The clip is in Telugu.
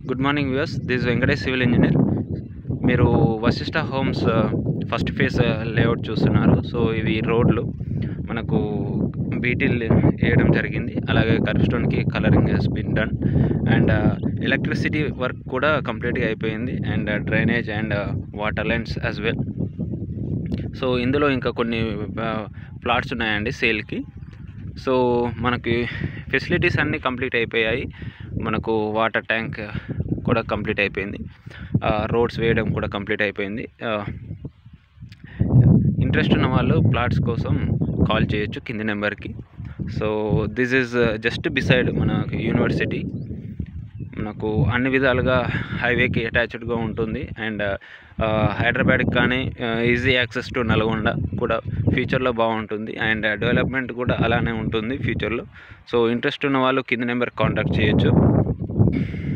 good morning views this Venkatesh civil engineer మీరు Vasishta homes first phase layout చూస్తున్నారు సో ఇవి రోడ్లు మనకు బీటీలు వేయడం జరిగింది అలాగే కర్వ్ స్టోన్కి colouring has been done and electricity work కూడా కంప్లీట్గా అయిపోయింది and drainage and water lines as well so ఇందులో ఇంకా కొన్ని ప్లాట్స్ ఉన్నాయండి సేల్కి సో మనకి ఫెసిలిటీస్ అన్నీ కంప్లీట్ అయిపోయాయి మనకు వాటర్ ట్యాంక్ కూడా కంప్లీట్ అయిపోయింది రోడ్స్ వేయడం కూడా కంప్లీట్ అయిపోయింది ఇంట్రెస్ట్ ఉన్న వాళ్ళు ప్లాట్స్ కోసం కాల్ చేయొచ్చు కింది నెంబర్కి so this is just beside మన యూనివర్సిటీ మనకు అన్ని విధాలుగా హైవేకి అటాచ్డ్గా ఉంటుంది అండ్ హైదరాబాద్కి కానీ ఈజీ యాక్సెస్ టు నల్గొండ కూడా ఫ్యూచర్లో బాగుంటుంది అండ్ డెవలప్మెంట్ కూడా అలానే ఉంటుంది ఫ్యూచర్లో సో ఇంట్రెస్ట్ ఉన్న వాళ్ళు కింది నెంబర్ కాంటాక్ట్ చేయొచ్చు